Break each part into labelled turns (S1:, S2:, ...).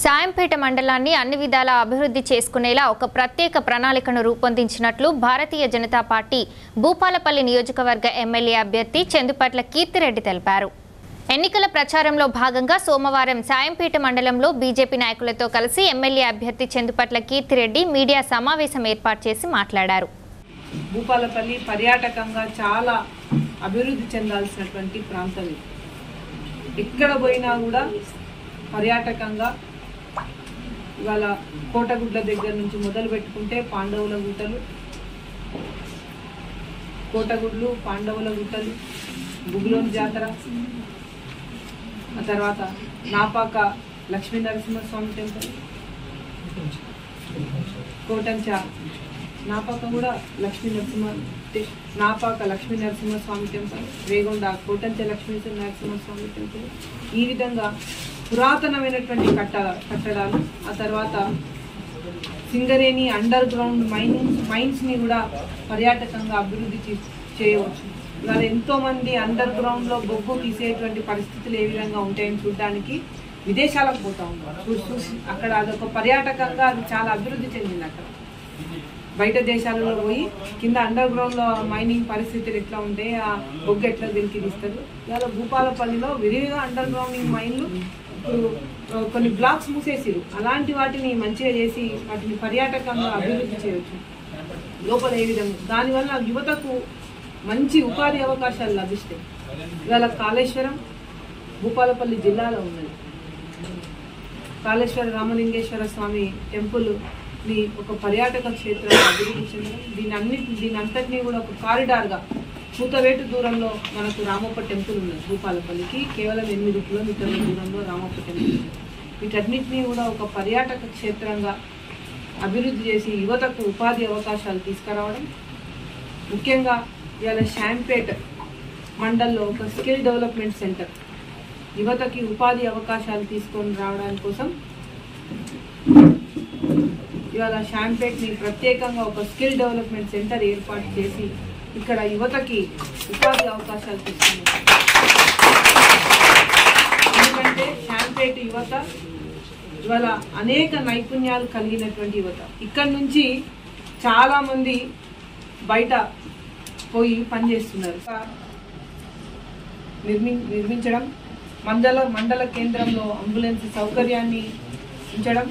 S1: సాయంపేట మండలాన్ని అన్ని విధాలా అభివృద్ధి చేసుకునేలా ఒక ప్రత్యేక ప్రణాళికను రూపొందించినట్లు భారతీయ జనతా పార్టీ భూపాలపల్లి నియోజకవర్గ ఎమ్మెల్యే అభ్యర్థి చందుపట్ల కీర్తిరెడ్డి తెలిపారు ఎన్నికల ప్రచారంలో భాగంగా సోమవారం సాయంపేట మండలంలో బీజేపీ నాయకులతో కలిసి ఎమ్మెల్యే అభ్యర్థి చందుపట్ల కీర్తిరెడ్డి మీడియా సమావేశం ఏర్పాటు చేసి మాట్లాడారు
S2: భూపాలపల్లి పర్యాటకంగా చాలా అభివృద్ధి చెందాల్సినటువంటి ప్రాంతం ఇది ఎక్కడ పోయినా కూడా పర్యాటకంగా ఇవాళ కోటగుడ్ల దగ్గర నుంచి మొదలు పెట్టుకుంటే పాండవుల గుట్టలు కోటగుడ్లు పాండవుల గుట్టలు బుగులోని జాతర ఆ తర్వాత నాపాక లక్ష్మీ నరసింహస్వామి టెంపుల్ కోటంచా నాపాక కూడా లక్ష్మీ నరసింహ టే- నాపాక లక్ష్మీ నరసింహస్వామి టెంపుల్ రేగొండ కోటంచ లక్ష్మీ నరసింహస్వామి టెంపుల్ ఈ విధంగా పురాతనమైనటువంటి కట్ట కట్టడాలు ఆ తర్వాత Singareni underground mining mines ని కూడా పర్యాటకంగా అభివృద్ధి చే- చేయవచ్చు ఇవాళ ఎంతో మంది అండర్ గ్రౌండ్ లో బొగ్గు తీసేటువంటి పరిస్థితులు ఏ విధంగా ఉంటాయని చూడడానికి విదేశాలకు పోతా ఉన్నారు చూ- చూసి అక్కడ అదొక పర్యాటకంగా అది చాలా అభివృద్ధి చెందింది అక్కడ బయట దేశాలలో పోయి కింద అండర్ గ్రౌండ్ లో మైనింగ్ పరిస్థితులు ఎట్లా ఉంటాయి ఆ బొగ్గు ఎట్లా వెలికి తీస్తారు ఇవాళ భూపాలపల్లిలో విరివిగా అండర్ గ్రౌండింగ్ మైన్లు ఇప్పుడు ఆ, కొన్ని బ్లాక్స్ మూసేసిరు అలాంటి వాటిని మంచిగా చేసి వాటిని పర్యాటకంగా అభివృద్ధి చేయవచ్చు లోపల ఏ విధంగా దానివల్ల యువతకు మంచి ఉపాధి అవకాశాలు లభిస్తాయి ఇవాళ కాళేశ్వరం భూపాలపల్లి జిల్లాలో ఉన్నది కాళేశ్వర రామలింగేశ్వర స్వామి టెంపుల్ ని ఒక పర్యాటక క్షేత్రంగా అభివృద్ధి చెందడం దీని అన్ని దీని అంతటినీ కూడా ఒక కారిడార్గా కూతవేటు దూరంలో మనకు రామప్ప టెంపుల్ ఉన్నది భూపాలపల్లికి కేవలం ఎనిమిది కిలోమీటర్ల దూరంలో రామప్ప టెంపుల్ ఉంది వీటన్నిటినీ కూడా ఒక పర్యాటక క్షేత్రంగా అభివృద్ధి చేసి యువతకు ఉపాధి అవకాశాలు తీసుకురావడం ముఖ్యంగా ఇవాళ షాంపేట్ మండల్లో ఒక స్కిల్ డెవలప్మెంట్ సెంటర్ యువతకి ఉపాధి అవకాశాలు తీసుకొని రావడానికి కోసం ఇవాళ షాంపేట్ని ప్రత్యేకంగా ఒక స్కిల్ డెవలప్మెంట్ సెంటర్ ఏర్పాటు చేసి ఇక్కడ యువతకి ఉపాధి అవకాశాలు తీసుకున్నారు ఎందుకంటే షాంపేట్ యువత ఇవాళ అనేక నైపుణ్యాలు కలిగినటువంటి యువత ఇక్కడ నుంచి చాలా మంది బయట పోయి పనిచేస్తున్నారు నిర్మి నిర్మించడం మండల మండల కేంద్రంలో అంబులెన్స్ సౌకర్యాన్ని ఉంచడం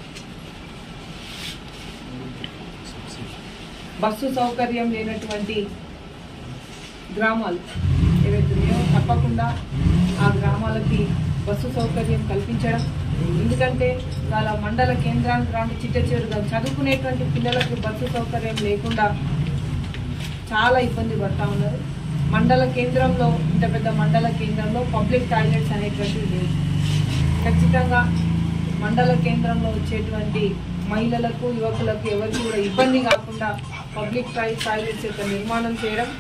S2: బస్సు సౌకర్యం లేనటువంటి గ్రామాలు ఏవైతే ఉన్నాయో తప్పకుండా ఆ గ్రామాలకి బస్సు సౌకర్యం కల్పించడం ఎందుకంటే వాళ్ళ మండల కేంద్రానికి రాని చిట్ట చివరిగా చదువుకునేటువంటి పిల్లలకు బస్సు సౌకర్యం లేకుండా చాలా ఇబ్బంది పడతా ఉన్నారు మండల కేంద్రంలో ఇంత పెద్ద మండల కేంద్రంలో పబ్లిక్ టాయిలెట్స్ అనేటువంటివి లేవు ఖచ్చితంగా మండల కేంద్రంలో వచ్చేటువంటి మహిళలకు యువకులకు ఎవరికి కూడా ఇబ్బంది కాకుండా పబ్లిక్ టాయిలెట్స్ యొక్క నిర్మాణం చేయడం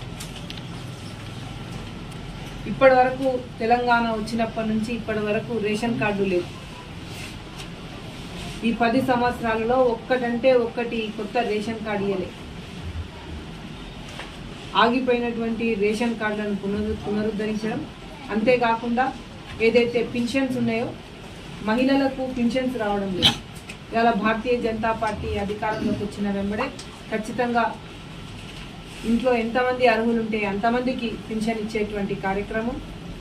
S2: ఇప్పటి వరకు తెలంగాణ వచ్చినప్పటి నుంచి ఇప్పటి వరకు రేషన్ కార్డు లేదు ఈ పది సంవత్సరాలలో ఒక్కటంటే ఒక్కటి కొత్త రేషన్ కార్డు ఇవ్వలే ఆగిపోయినటువంటి రేషన్ కార్డులను పునరు పునరుద్ధరించడం అంతేకాకుండా ఏదైతే పింఛన్స్ ఉన్నాయో మహిళలకు పింఛన్స్ రావడం లేదు ఇవాళ భారతీయ జనతా పార్టీ అధికారంలోకి వచ్చిన వెంబడే ఖచ్చితంగా ఇంట్లో ఎంతమంది అర్హులు ఉంటే అంతమందికి పింఛన్ ఇచ్చేటువంటి కార్యక్రమం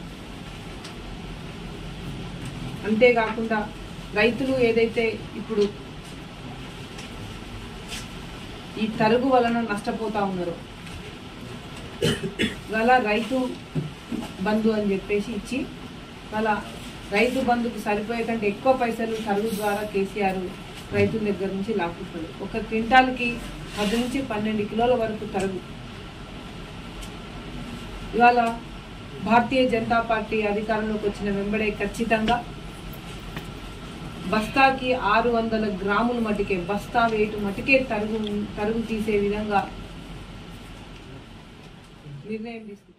S2: అంతేకాకుండా రైతులు ఏదైతే ఇప్పుడు ఈ తరుగు వలన నష్టపోతా ఉన్నారో ఇవాళ రైతు బంధు అని చెప్పేసి ఇచ్చి వాళ్ళ రైతు బంధుకు సరిపోయే కంటే ఎక్కువ పైసలు తరుగు ద్వారా కేసీఆర్ రైతుల దగ్గర నుంచి లాక్కుంటాడు ఒక క్వింటాల్కి పది నుంచి పన్నెండు కిలోల వరకు తరుగు ఇవాళ భారతీయ జనతా పార్టీ అధికారంలోకి వచ్చిన వెంబడే ఖచ్చితంగా బస్తాకి ఆరు వందల గ్రాముల మటుకే బస్తా వేటు మటుకే తరుగు తరుగు తీసే విధంగా నిర్ణయం తీసుకుంది